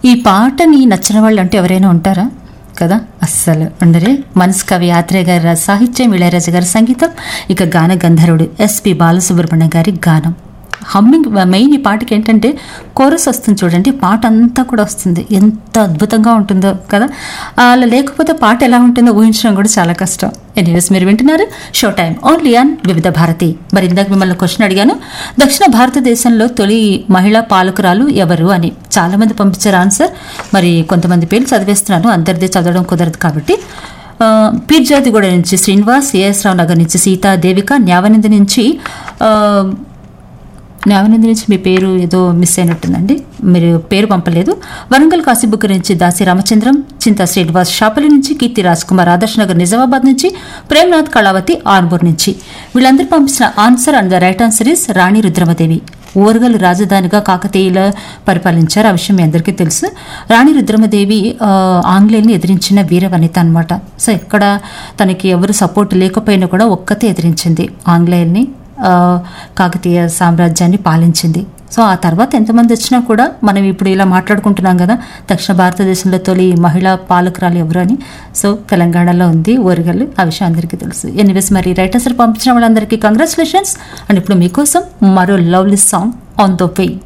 ఈ పాటని నచ్చిన వాళ్ళు అంటే ఎవరైనా ఉంటారా కదా అస్సలు ఉండరే మనసు కవి ఆత్రేయ గారి రా- సాహిత్యం ఇళయరాజు గారి సంగీతం ఇక గాన గంధర్వుడు ఎస్పి బాలసుబ్రహ్మణ్యం గారి గానం హమ్మింగ్ మెయిన్ ఈ పాటకి ఏంటంటే కోరస్ వస్తుంది చూడండి పాట అంతా కూడా వస్తుంది ఎంత అద్భుతంగా ఉంటుందో కదా అలా లేకపోతే పాట ఎలా ఉంటుందో ఊహించడం కూడా చాలా కష్టం ఎనీవేస్ మీరు వింటున్నారు షో టైం ఓన్లీ ఆన్ వివిధ భారతి మరి ఇందాక మిమ్మల్ని క్వశ్చన్ అడిగాను దక్షిణ భారతదేశంలో తొలి మహిళా పాలకురాలు ఎవరు అని చాలా మంది పంపించారు ఆన్సర్ మరి కొంతమంది పేర్లు చదివేస్తున్నాను అందరిది చదవడం కుదరదు కాబట్టి ఆ, పీర్జాదిగూడ నుంచి శ్రీనివాస్ ఏఎస్ రావు నగర్ నుంచి సీతా దేవిక న్యావనింది నుంచి ఆ, న్యావనింది నుంచి మీ పేరు ఏదో మిస్ అయినట్టుందండి మీరు పేరు పంపలేదు వరంగల్ కాశీబుక్ నుంచి దాసి రామచంద్రం చింతా శ్రీనివాస్ షాపలి నుంచి కీర్తి రాజ్ కుమార్ ఆదర్శ్ నగర్ నిజామాబాద్ నుంచి ప్రేమ్నాథ్ కళావతి ఆర్మూర్ నుంచి వీళ్ళందరూ పంపించిన answer and the right answer is Rani Rudramadevi Oragal రాజధానిగా కాకతీయుల పరిపాలించారు ఆ విషయం మీ అందరికీ తెలుసు రాణి రుద్రమదేవి ఆ, ఆంగ్లేయుల్ని ఎదిరించిన వీర వనిత అనమాట సో ఎక్కడ తనకి ఎవరు సపోర్ట్ లేకపోయినా కూడా ఒక్కతే ఎదిరించింది ఆంగ్లేయుల్ని ఆ, కాకతీయ సామ్రాజ్యాన్ని పాలించింది సో ఆ తర్వాత ఎంతమంది వచ్చినా కూడా మనం ఇప్పుడు ఇలా మాట్లాడుకుంటున్నాం కదా దక్షిణ భారతదేశంలో తొలి మహిళా పాలకురాలు ఎవరు అని సో తెలంగాణలో ఉంది ఓరిగల్ ఆ విషయం అందరికీ తెలుసు ఎనివేస్ మరి రైటర్స్ పంపించిన వాళ్ళందరికీ కంగ్రాచులేషన్స్ అండ్ ఇప్పుడు మీకోసం మరో lovely song on the way